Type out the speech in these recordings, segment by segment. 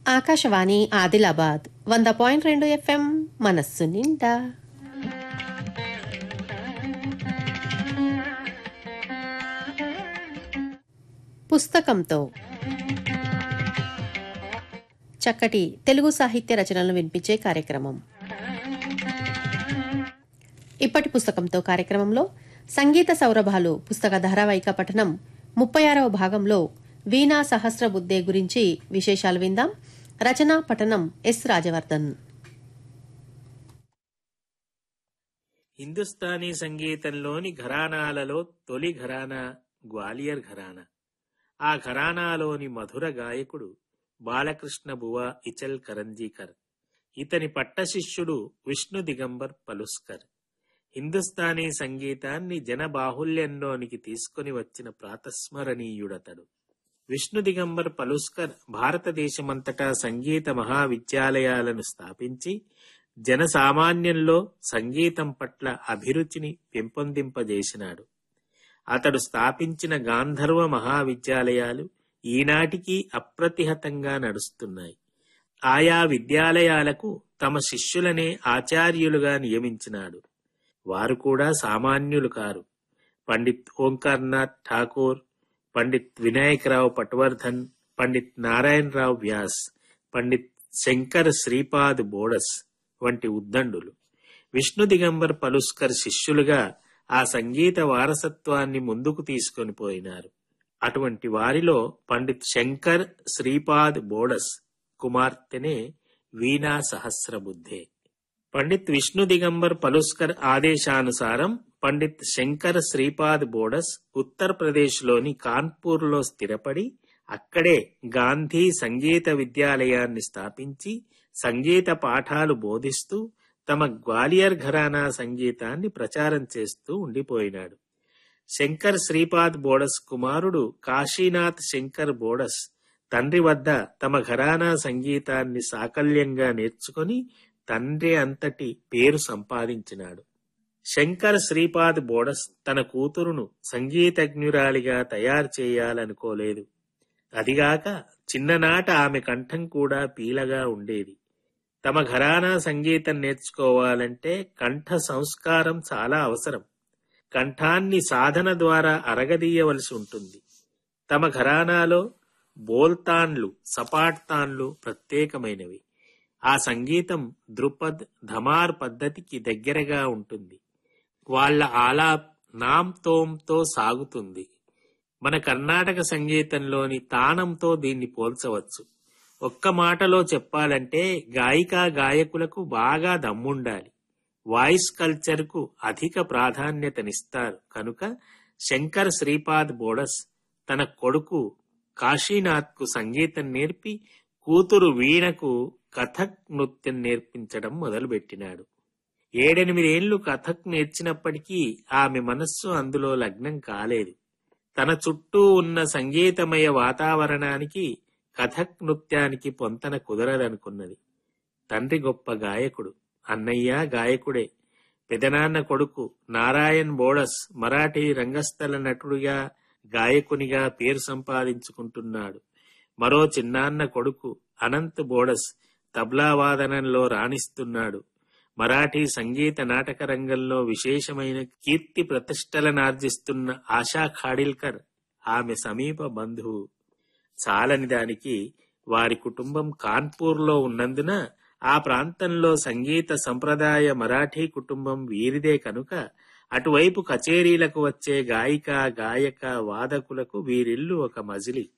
ఆకాశవాణి ఆదిలాబాద్ వంద పాయింట్ రెండు ఎఫ్ఎం మనస్సు నిండా పుస్తకంతో చక్కటి తెలుగు సాహిత్య రచనలను వినిపించే కార్యక్రమం ఇప్పటి పుస్తకంతో కార్యక్రమంలో సంగీత సౌరభాలు పుస్తక ధారావాహిక పఠనం ముప్పై ఆరవ భాగంలో వీణా సహస్రబుద్ధే గురించి విశేషాలు విందాం రచన పఠనం ఎస్ రాజవర్ధన్ హిందుస్థానీ సంగీతంలోని ఘరానాలలో తొలి ఘరానా గ్వాలియర్ ఘరానా ఆ ఘరానాలోని మధుర గాయకుడు బాలకృష్ణ బువ ఇచల్ కరంజీకర్ ఇతని పట్టశిష్యుడు విష్ణు దిగంబర్ పలుస్కర్ హిందుస్థానీ సంగీతాన్ని జనబాహుల్యంలోనికి తీసుకొని వచ్చిన ప్రాతస్మరణీయుడతడు విష్ణు దిగంబర్ పలుస్కర్ భారతదేశమంతటా సంగీత మహావిద్యాలయాలను స్థాపించి జనసామాన్యంలో సంగీతం పట్ల అభిరుచిని పెంపొందింపజేసినాడు అతడు స్థాపించిన గాంధర్వ మహావిద్యాలయాలు ఈనాటికి అప్రతిహతంగా నడుస్తున్నాయి ఆయా విద్యాలయాలకు తమ శిష్యులనే ఆచార్యులుగా నియమించినాడు వారు కూడా సామాన్యులు కారు పండిత్ ఓంకార్నాథ్ ఠాకూర్ పండిత్ వినాయకరావు పట్వర్ధన్ పండిత్ నారాయణరావు వ్యాస్ పండిత్ శంకర్ శ్రీపాద్ బోడస్ వంటి ఉద్దండులు విష్ణు దిగంబర్ పలుస్కర్ శిష్యులుగా ఆ సంగీత వారసత్వాన్ని ముందుకు తీసుకొని పోయినారు అటువంటి వారిలో పండిత్ శంకర్ శ్రీపాద్ బోడస్ కుమార్తెనే వీణా సహస్రబుద్ధే పండిత్ విష్ణు దిగంబర్ పలుస్కర్ ఆదేశానుసారం పండిత్ శంకర్ శ్రీపాద్ బోడస్ ఉత్తరప్రదేశ్లోని కాన్పూర్లో స్థిరపడి అక్కడే గాంధీ సంగీత విద్యాలయాన్ని స్థాపించి సంగీత పాఠాలు బోధిస్తూ తమ గ్వాలియర్ ఘరానా సంగీతాన్ని ప్రచారం చేస్తూ ఉండిపోయినాడు శంకర్ శ్రీపాద్ బోడస్ కుమారుడు కాశీనాథ్ శంకర్ బోడస్ తండ్రి వద్ద తమ ఘరానా సంగీతాన్ని సాకల్యంగా నేర్చుకొని తండ్రి అంతటి పేరు సంపాదించినాడు శంకర్ శ్రీపాద్ బోడస్ తన కూతురును సంగీతజ్ఞురాలిగా తయారు చేయాలనుకోలేదు అదిగాక చిన్ననాట ఆమె కంఠం కూడా పీలగా ఉండేది తమ ఘరానా సంగీతం నేర్చుకోవాలంటే కంఠ సంస్కారం చాలా అవసరం కంఠాన్ని సాధన ద్వారా అరగదీయవలసి ఉంటుంది తమ ఘరానాలో బోల్తాన్లు సపాట్తాన్లు ప్రత్యేకమైనవి ఆ సంగీతం ద్రుపద్ ధమార్ పద్ధతికి దగ్గరగా ఉంటుంది వాళ్ళ ఆలాప్ నామ్ తోమ్తో సాగుతుంది మన కర్ణాటక సంగీతంలోని తానంతో దీన్ని పోల్చవచ్చు ఒక్క మాటలో చెప్పాలంటే గాయికా గాయకులకు బాగా దమ్ముండాలి వాయిస్ కల్చర్కు అధిక ప్రాధాన్యతనిస్తారు కనుక శంకర్ శ్రీపాద్ బోడస్ తన కొడుకు కాశీనాథ్కు సంగీతం నేర్పి కూతురు వీణకు కథక్ నృత్యం నేర్పించడం మొదలుపెట్టినాడు ఏడెనిమిదేళ్లు కథక్ నేర్చినప్పటికీ ఆమె మనస్సు అందులో లగ్నం కాలేదు తన చుట్టూ ఉన్న సంగీతమయ వాతావరణానికి కథక్ నృత్యానికి పొంతన కుదరదనుకున్నది తండ్రి గొప్ప గాయకుడు అన్నయ్య గాయకుడే పెదనాన్న కొడుకు నారాయణ్ బోడస్ మరాఠీ రంగస్థల నటుడిగా గాయకునిగా పేరు సంపాదించుకుంటున్నాడు మరో చిన్నాన్న కొడుకు అనంత్ బోడస్ తబ్లావాదనంలో రాణిస్తున్నాడు మరాఠీ సంగీత నాటక రంగంలో విశేషమైన కీర్తి ప్రతిష్టలనార్జిస్తున్న ఆశా ఖాడిల్కర్ ఆమె సమీప బంధువు చాలని దానికి వారి కుటుంబం కాన్పూర్లో ఉన్నందున ఆ ప్రాంతంలో సంగీత సంప్రదాయ మరాఠీ కుటుంబం వీరిదే కనుక అటువైపు కచేరీలకు వచ్చే గాయిక గాయక వాదకులకు వీరిల్లు ఒక మజిలి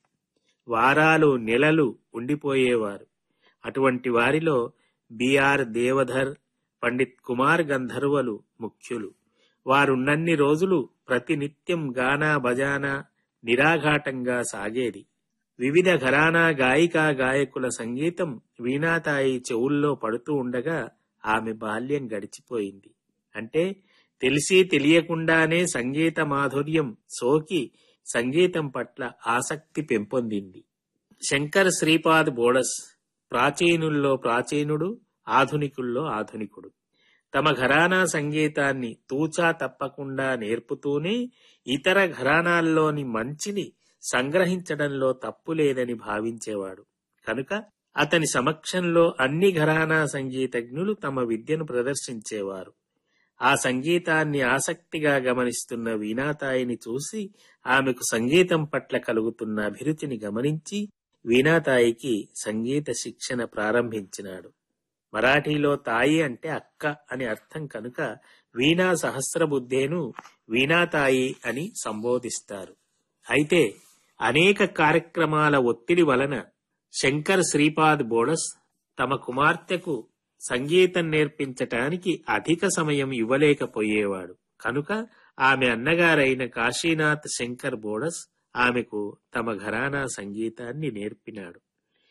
వారాలు నెలలు ఉండిపోయేవారు అటువంటి వారిలో బిఆర్ దేవధర్ పండిత్ కుమార్ గంధర్వలు ముఖ్యులు వారున్నన్ని రోజులు ప్రతినిత్యం గానా బజానా నిరాఘాటంగా సాగేది వివిధ ఘరానా గాయికా గాయకుల సంగీతం వీణాతాయి చెవుల్లో పడుతూ ఉండగా ఆమె బాల్యం గడిచిపోయింది అంటే తెలిసి తెలియకుండానే సంగీత మాధుర్యం సోకి సంగీతం పట్ల ఆసక్తి పెంపొందింది శంకర్ శ్రీపాద్ బోడస్ ప్రాచీనుల్లో ప్రాచీనుడు ఆధునికుల్లో ఆధునికుడు తమ ఘరానా సంగీతాన్ని తూచా తప్పకుండా నేర్పుతూనే ఇతర ఘరానాల్లోని మంచిని సంగ్రహించడంలో తప్పు లేదని భావించేవాడు కనుక అతని సమక్షంలో అన్ని ఘరానా సంగీతజ్ఞులు తమ విద్యను ప్రదర్శించేవారు ఆ సంగీతాన్ని ఆసక్తిగా గమనిస్తున్న వీణాతాయిని చూసి ఆమెకు సంగీతం పట్ల కలుగుతున్న అభిరుచిని గమనించి వీణాతాయికి సంగీత శిక్షణ ప్రారంభించినాడు మరాఠీలో తాయి అంటే అక్క అని అర్థం కనుక వీణా సహస్రబుద్ధేను వీణాతాయి అని సంబోధిస్తారు అయితే అనేక కార్యక్రమాల ఒత్తిడి వలన శంకర్ శ్రీపాద్ బోడస్ తమ కుమార్తెకు సంగీతం నేర్పించటానికి అధిక సమయం ఇవ్వలేకపోయేవాడు కనుక ఆమె అన్నగారైన కాశీనాథ్ శంకర్ బోడస్ ఆమెకు తమ ఘరానా సంగీతాన్ని నేర్పినాడు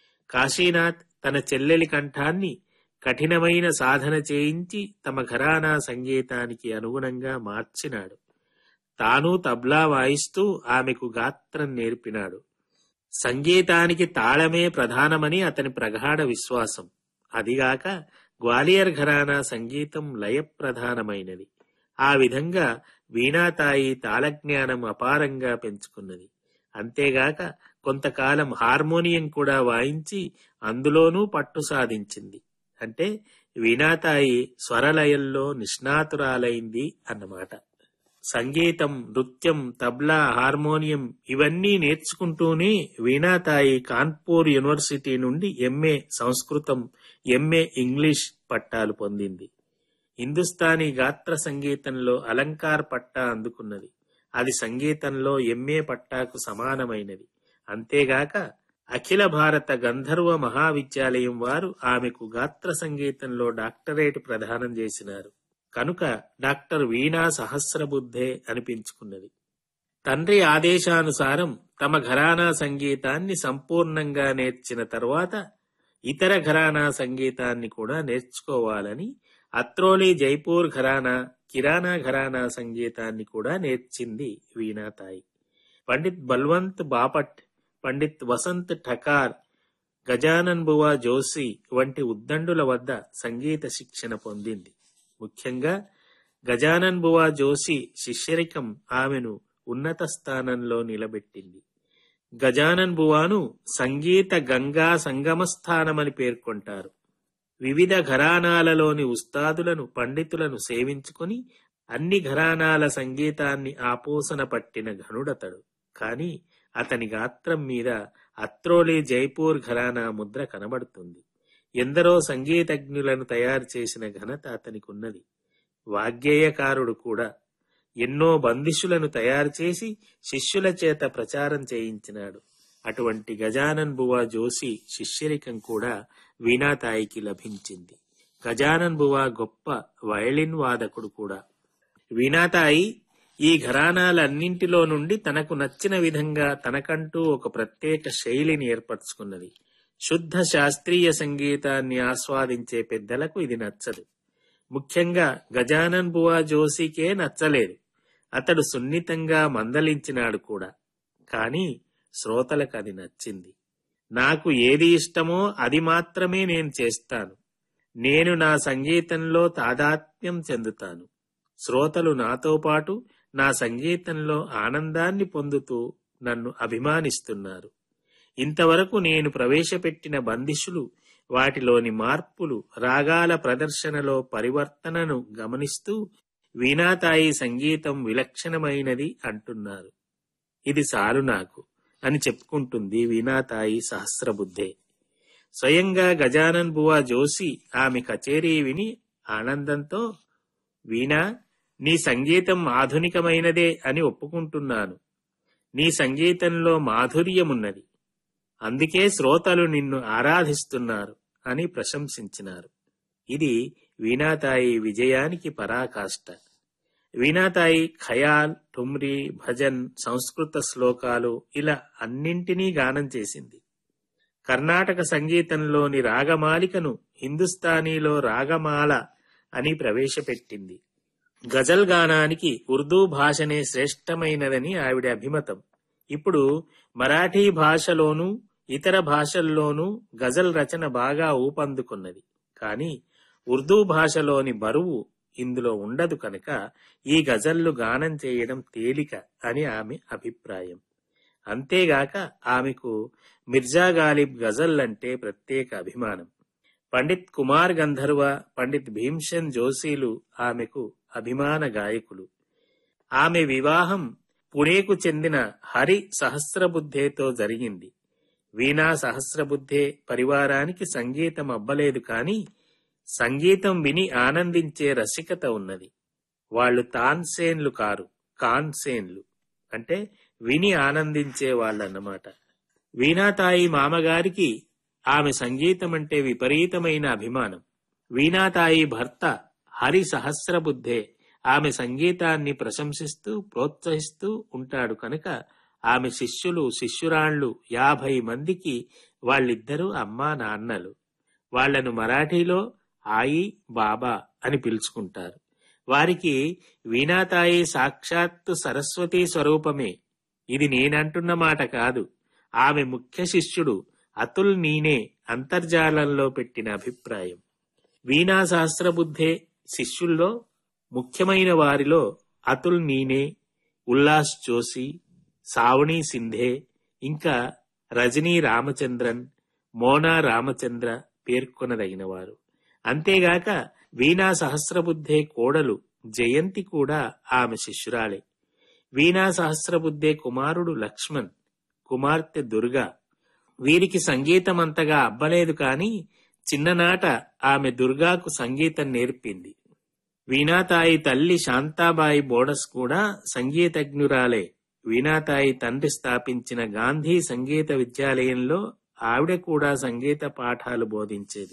కాశీనాథ్ తన చెల్లెలి కంఠాన్ని కఠినమైన సాధన చేయించి తమ ఘరానా సంగీతానికి అనుగుణంగా మార్చినాడు తాను తబ్లా వాయిస్తూ ఆమెకు గాత్రం నేర్పినాడు సంగీతానికి తాళమే ప్రధానమని అతని ప్రగాఢ విశ్వాసం అదిగాక గ్వాలియర్ ఘరానా సంగీతం లయప్రధానమైనది ఆ విధంగా వీణాతాయి తాళజ్ఞానం అపారంగా పెంచుకున్నది అంతేగాక కొంతకాలం హార్మోనియం కూడా వాయించి అందులోనూ పట్టు సాధించింది అంటే వీణాతాయి స్వరలయంలో నిష్ణాతురాలైంది అన్నమాట సంగీతం నృత్యం తబ్లా హార్మోనియం ఇవన్నీ నేర్చుకుంటూనే వీణాతాయి కాన్పూర్ యూనివర్సిటీ నుండి ఎంఏ సంస్కృతం ఎంఏ ఇంగ్లీష్ పట్టాలు పొందింది హిందుస్థానీ గాత్ర సంగీతంలో అలంకార్ పట్టా అందుకున్నది అది సంగీతంలో ఎంఏ పట్టాకు సమానమైనది అంతేగాక అఖిల భారత గంధర్వ మహావిద్యాలయం వారు ఆమెకు గాత్ర సంగీతంలో డాక్టరేట్ ప్రదానం చేసినారు కనుక డాక్టర్ వీణా సహస్రబుద్ధే అనిపించుకున్నది తండ్రి ఆదేశానుసారం తమ ఘరానా సంగీతాన్ని సంపూర్ణంగా నేర్చిన తరువాత ఇతర ఘరానా సంగీతాన్ని కూడా నేర్చుకోవాలని అత్రోలి జైపూర్ ఘరానా కిరాణా ఘరానా సంగీతాన్ని కూడా నేర్చింది వీణాతాయి పండిత్ బల్వంత్ బాపట్ పండిత్ వసంత్ ఠకార్ గజానన్ బువా జోషి వంటి ఉద్దండుల వద్ద సంగీత శిక్షణ పొందింది ముఖ్యంగా గజానన్ బువా జోషి శిష్యరికం ఆమెను ఉన్నత స్థానంలో నిలబెట్టింది గజానన్ బువాను సంగీత గంగా సంగమస్థానమని పేర్కొంటారు వివిధ ఘరానాలలోని ఉస్తాదులను పండితులను సేవించుకొని అన్ని ఘరానాల సంగీతాన్ని ఆపోసన పట్టిన ఘనుడతడు కాని అతని గాత్రం మీద అత్రోలి జైపూర్ ఘరానా ముద్ర కనబడుతుంది ఎందరో సంగీతజ్ఞులను తయారు చేసిన ఘనత అతనికున్నది వాగ్గేయకారుడు కూడా ఎన్నో బందిషులను తయారు చేసి శిష్యుల చేత ప్రచారం చేయించినాడు అటువంటి గజానన్ బువా జోషి శిష్యరికం కూడా వీణాతాయికి లభించింది గజానన్ బువా గొప్ప వయలిన్ వాదకుడు కూడా వీణాతాయి ఈ ఘరానాలన్నింటిలో నుండి తనకు నచ్చిన విధంగా తనకంటూ ఒక ప్రత్యేక శైలిని ఏర్పరచుకున్నది శుద్ధ శాస్త్రీయ సంగీతాన్ని ఆస్వాదించే పెద్దలకు ఇది నచ్చదు ముఖ్యంగా గజానన్ బువా జోషికే నచ్చలేదు అతడు సున్నితంగా మందలించినాడు కూడా కాని శ్రోతలకు అది నచ్చింది నాకు ఏది ఇష్టమో అది మాత్రమే నేను చేస్తాను నేను నా సంగీతంలో తాదాత్మ్యం చెందుతాను శ్రోతలు నాతో పాటు నా సంగీతంలో ఆనందాన్ని పొందుతూ నన్ను అభిమానిస్తున్నారు ఇంతవరకు నేను ప్రవేశపెట్టిన బందిషులు వాటిలోని మార్పులు రాగాల ప్రదర్శనలో పరివర్తనను గమనిస్తూ వీణాతాయి సంగీతం విలక్షణమైనది అంటున్నారు ఇది చాలు నాకు అని చెప్పుకుంటుంది వీణాతాయి సహస్రబుద్ధే స్వయంగా గజానన్ బువా జోషి ఆమె కచేరీ విని ఆనందంతో వీణా నీ సంగీతం ఆధునికమైనదే అని ఒప్పుకుంటున్నాను నీ సంగీతంలో మాధుర్యమున్నది అందుకే శ్రోతలు నిన్ను ఆరాధిస్తున్నారు అని ప్రశంసించినారు ఇది వీణాతాయి విజయానికి పరాకాష్ట వీణాతాయి ఖయాల్ ఠుమ్రీ భజన్ సంస్కృత శ్లోకాలు ఇలా అన్నింటినీ గానం చేసింది కర్ణాటక సంగీతంలోని రాగమాలికను హిందుస్థానీలో రాగమాల అని ప్రవేశపెట్టింది గజల్ గానానికి ఉర్దూ భాషనే శ్రేష్టమైనదని ఆవిడ అభిమతం ఇప్పుడు మరాఠీ భాషలోనూ ఇతర భాషల్లోనూ గజల్ రచన బాగా ఊపందుకున్నది కానీ ఉర్దూ భాషలోని బరువు ఇందులో ఉండదు కనుక ఈ గజల్లు గానం చేయడం తేలిక అని ఆమె అభిప్రాయం అంతేగాక ఆమెకు మిర్జా గాలిబ్ గజల్ అంటే ప్రత్యేక అభిమానం పండిత్ కుమార్ గంధర్వ పండిత్ భీమ్సెన్ జోషీలు ఆమెకు అభిమాన గాయకులు ఆమె వివాహం పుణేకు చెందిన హరి సహస్రబుద్ధేతో జరిగింది వీణా సహస్రబుద్ధే పరివారానికి సంగీతం అబ్బలేదు కాని సంగీతం విని ఆనందించే రసికత ఉన్నది వాళ్ళు తాన్సేన్లు కారు కాన్సేన్లు అంటే విని ఆనందించే వాళ్ళన్నమాట వీణాతాయి మామగారికి ఆమె సంగీతం అంటే విపరీతమైన అభిమానం వీణాతాయి భర్త హరి సహస్రబుద్ధే ఆమె సంగీతాన్ని ప్రశంసిస్తూ ప్రోత్సహిస్తూ ఉంటాడు కనుక ఆమె శిష్యులు శిష్యురాళ్లు యాభై మందికి వాళ్ళిద్దరూ అమ్మా నాన్నలు వాళ్లను మరాఠీలో ఆయి బాబా అని పిలుచుకుంటారు వారికి వీణాతాయి సాక్షాత్తు సరస్వతీ స్వరూపమే ఇది నేనంటున్న మాట కాదు ఆమె ముఖ్య శిష్యుడు అతుల్ నీనే అంతర్జాలంలో పెట్టిన అభిప్రాయం వీణా సహస్రబుద్ధే శిష్యుల్లో ముఖ్యమైన వారిలో అతుల్ నీనే ఉల్లాస్ జోషి సావణి సింధే ఇంకా రజనీ రామచంద్రన్ మోనా రామచంద్ర పేర్కొనదగినవారు అంతేగాక వీణా సహస్రబుద్ధే కోడలు జయంతి కూడా ఆమె శిష్యురాలే వీణా సహస్రబుద్ధే కుమారుడు లక్ష్మణ్ కుమార్తె దుర్గా వీరికి సంగీతం అంతగా అబ్బలేదు కాని చిన్ననాట ఆమె దుర్గాకు సంగీతం నేర్పింది వీణాతాయి తల్లి శాంతాబాయి బోడస్ కూడా సంగీతజ్ఞురాలే వీణాతాయి తండ్రి స్థాపించిన గాంధీ సంగీత విద్యాలయంలో ఆవిడ కూడా సంగీత పాఠాలు బోధించేది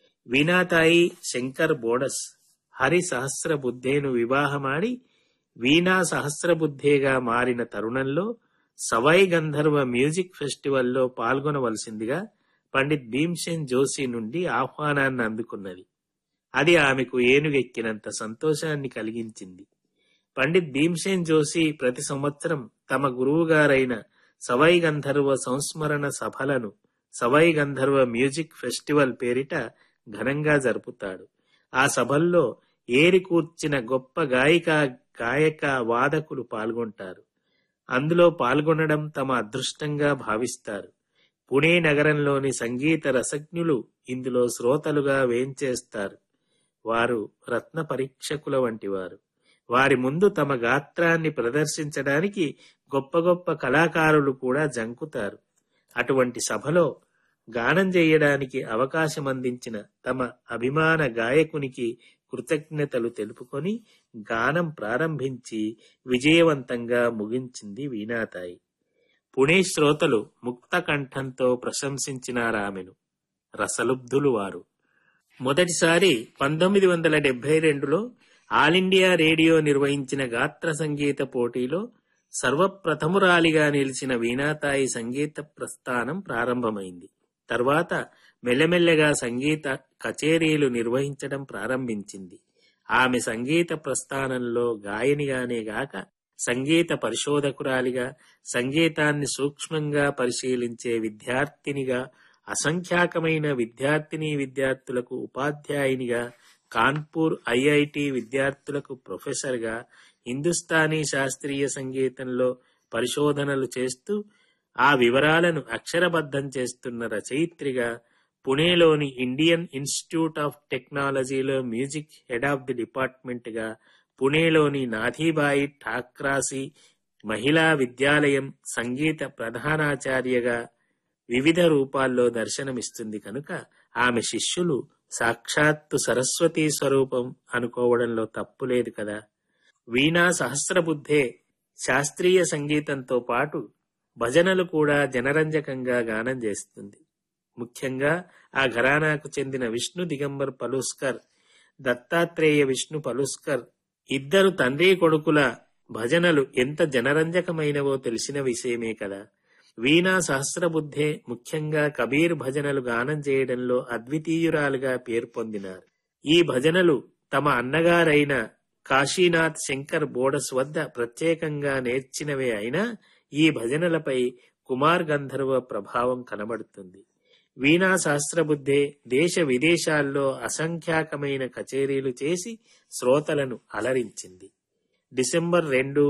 వీణాతాయి శంకర్ బోడస్ హరి సహస్ర బుద్ధేను వివాహమాడి వీణా సహస్రబుద్ధేగా మారిన తరుణంలో సవై గంధర్వ మ్యూజిక్ ఫెస్టివల్లో పాల్గొనవలసిందిగా పండిత్ భీమ్సేన్ జోషి నుండి ఆహ్వానాన్ని అందుకున్నది అది ఆమెకు ఏనుగెక్కినంత సంతోషాన్ని కలిగించింది పండిత్ భీమ్సేన్ జోషి ప్రతి సంవత్సరం తమ గురువుగారైన సవై గంధర్వ సంస్మరణ సభలను సవై గంధర్వ మ్యూజిక్ ఫెస్టివల్ పేరిట ఘనంగా జరుపుతాడు ఆ సభల్లో ఏరి కూర్చిన గొప్ప గాయిక గాయక వాదకులు పాల్గొంటారు అందులో పాల్గొనడం తమ అదృష్టంగా భావిస్తారు పుణే నగరంలోని సంగీత రసజ్ఞులు ఇందులో శ్రోతలుగా వేంచేస్తారు వారు రత్న పరీక్షకుల వంటివారు వారి ముందు తమ గాత్రాన్ని ప్రదర్శించడానికి గొప్ప గొప్ప కళాకారులు కూడా జంకుతారు అటువంటి సభలో గానం చేయడానికి అవకాశం అందించిన తమ అభిమాన గాయకునికి కృతజ్ఞతలు తెలుపుకొని గానం ప్రారంభించి విజయవంతంగా ముగించింది వీణాతాయి పుణే శ్రోతలు ముక్త కంఠంతో ప్రశంసించినారామెను రసలుబ్ధులు వారు మొదటిసారి పంతొమ్మిది వందల డెబ్బై రెండులో ఆల్ ఇండియా రేడియో నిర్వహించిన గాత్ర సంగీత పోటీలో సర్వప్రథమురాలిగా నిలిచిన వీణాతాయి సంగీత ప్రస్థానం ప్రారంభమైంది తర్వాత మెల్లమెల్లగా సంగీత కచేరీలు నిర్వహించడం ప్రారంభించింది ఆమె సంగీత ప్రస్థానంలో గాయనిగానే గాక సంగీత పరిశోధకురాలిగా సంగీతాన్ని సూక్ష్మంగా పరిశీలించే విద్యార్థినిగా అసంఖ్యాకమైన విద్యార్థిని విద్యార్థులకు ఉపాధ్యాయునిగా కాన్పూర్ ఐఐటి విద్యార్థులకు ప్రొఫెసర్గా హిందుస్థానీ శాస్త్రీయ సంగీతంలో పరిశోధనలు చేస్తూ ఆ వివరాలను అక్షరబద్ధం చేస్తున్న రచయిత్రిగా పుణేలోని ఇండియన్ ఇన్స్టిట్యూట్ ఆఫ్ టెక్నాలజీలో music head of the department గా పుణేలోని నాథీబాయి ఠాక్రాసి మహిళా విద్యాలయం సంగీత ప్రధానాచార్యగా వివిధ రూపాల్లో దర్శనమిస్తుంది కనుక ఆమె శిష్యులు సాక్షాత్తు సరస్వతీ స్వరూపం అనుకోవడంలో తప్పులేదు కదా వీణా సహస్రబుద్ధే శాస్త్రీయ సంగీతంతో పాటు భజనలు కూడా జనరంజకంగా గానం చేస్తుంది ముఖ్యంగా ఆ ఘరానాకు చెందిన విష్ణు దిగంబర్ పలుస్కర్ దత్తాత్రేయ విష్ణు పలుస్కర్ ఇద్దరు తండ్రి కొడుకుల భజనలు ఎంత జనరంజకమైనవో తెలిసిన విషయమే కదా వీణా సహస్రబుద్ధే ముఖ్యంగా కబీర్ భజనలు గానం చేయడంలో అద్వితీయురాలుగా పేర్పొందినారు ఈ భజనలు తమ అన్నగారైన కాశీనాథ్ శంకర్ బోడస్ వద్ద ప్రత్యేకంగా నేర్చినవే అయినా ఈ భజనలపై కుమార్ గంధర్వ ప్రభావం కనబడుతుంది వీణా సహస్రబుద్ధే దేశ విదేశాల్లో అసంఖ్యాకమైన కచేరీలు చేసి శ్రోతలను అలరించింది డిసెంబర్ రెండు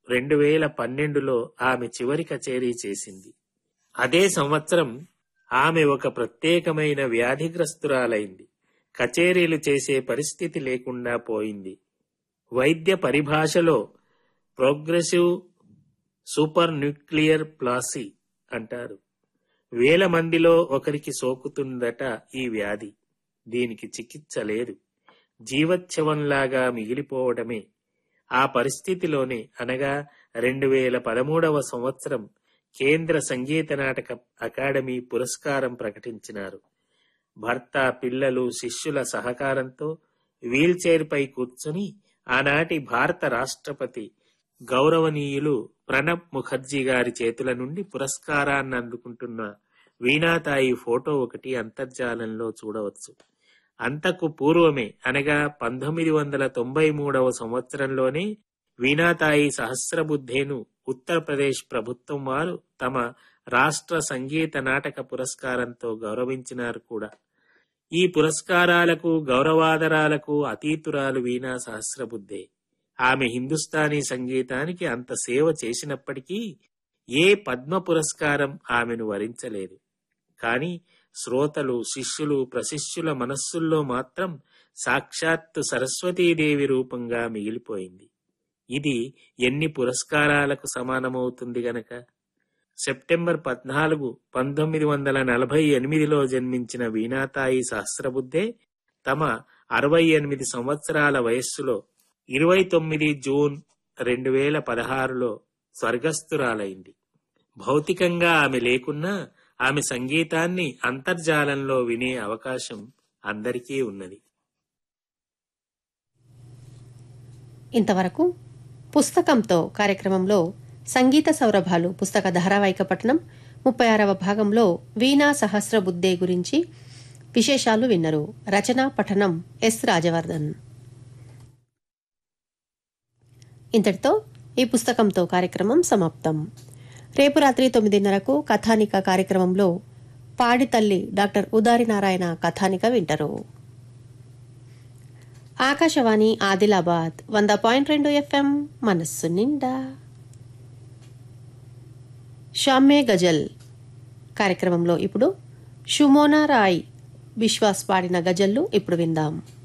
రెండు వేల పన్నెండులో ఆమె చివరి కచేరీ చేసింది అదే సంవత్సరం ఆమె ఒక ప్రత్యేకమైన వ్యాధిగ్రస్తురాలైంది కచేరీలు చేసే పరిస్థితి లేకుండా పోయింది వైద్య పరిభాషలో ప్రోగ్రెసివ్ సూపర్ న్యూక్లియర్ ప్లాసీ అంటారు వేల మందిలో ఒకరికి సోకుతుందట ఈ వ్యాధి దీనికి చికిత్స లేదు జీవచ్ఛవంలాగా మిగిలిపోవడమే ఆ పరిస్థితిలోనే అనగా రెండు వేల పదమూడవ సంవత్సరం కేంద్ర సంగీత నాటక అకాడమీ పురస్కారం ప్రకటించినారు భర్త పిల్లలు శిష్యుల సహకారంతో వీల్చైర్ పై కూర్చుని ఆనాటి భారత రాష్ట్రపతి గౌరవనీయులు ప్రణబ్ ముఖర్జీ గారి చేతుల నుండి పురస్కారాన్ని అందుకుంటున్న వీణాతాయి ఫోటో ఒకటి అంతర్జాలంలో చూడవచ్చు అంతకు పూర్వమే అనగా పంతొమ్మిది వందల తొంభై మూడవ సంవత్సరంలోనే వీణాతాయి సహస్రబుద్ధేను ఉత్తరప్రదేశ్ ప్రభుత్వం వారు తమ రాష్ట్ర సంగీత నాటక పురస్కారంతో గౌరవించినారు కూడా ఈ పురస్కారాలకు గౌరవాదరాలకు అతీతురాలు వీణా సహస్రబుద్ధే ఆమె హిందుస్థానీ సంగీతానికి అంత సేవ చేసినప్పటికీ ఏ పద్మ పురస్కారం ఆమెను వరించలేదు కాని శ్రోతలు శిష్యులు ప్రశిష్యుల మనస్సుల్లో మాత్రం సాక్షాత్తు సరస్వతీదేవి రూపంగా మిగిలిపోయింది ఇది ఎన్ని పురస్కారాలకు సమానమవుతుంది గనక సెప్టెంబర్ పద్నాలుగు పంతొమ్మిది వందల నలభై ఎనిమిదిలో జన్మించిన వీణాతాయి సహస్రబుద్ధే తమ అరవై ఎనిమిది సంవత్సరాల వయస్సులో ఇరవై తొమ్మిది జూన్ రెండు వేల పదహారులో స్వర్గస్థురాలైంది భౌతికంగా ఆమె లేకున్నా ఆమె సంగీతాన్ని అంతర్జాలంలో వినే అవకాశం అందరికీ ఉన్నది ఇంతవరకు పుస్తకంతో కార్యక్రమంలో సంగీత సౌరభాలు పుస్తక ధారావాహిక పఠనం ముప్పై ఆరవ భాగంలో వీణా సహస్ర బుద్ధే గురించి విశేషాలు విన్నరు రచన పఠనం ఎస్ రాజవర్ధన్ ఇంతటితో ఈ పుస్తకంతో కార్యక్రమం సమాప్తం రేపు రాత్రి తొమ్మిదిన్నరకు కథానిక కార్యక్రమంలో పాడి తల్లి డాక్టర్ ఉదారి నారాయణ కథానిక వింటారు ఆకాశవాణి ఆదిలాబాద్ వంద పాయింట్ రెండు ఎఫ్ఎం మనస్సు నిండా షామ్మే గజల్ కార్యక్రమంలో ఇప్పుడు షుమోనా రాయ్ విశ్వాస్ పాడిన గజల్లు ఇప్పుడు విందాం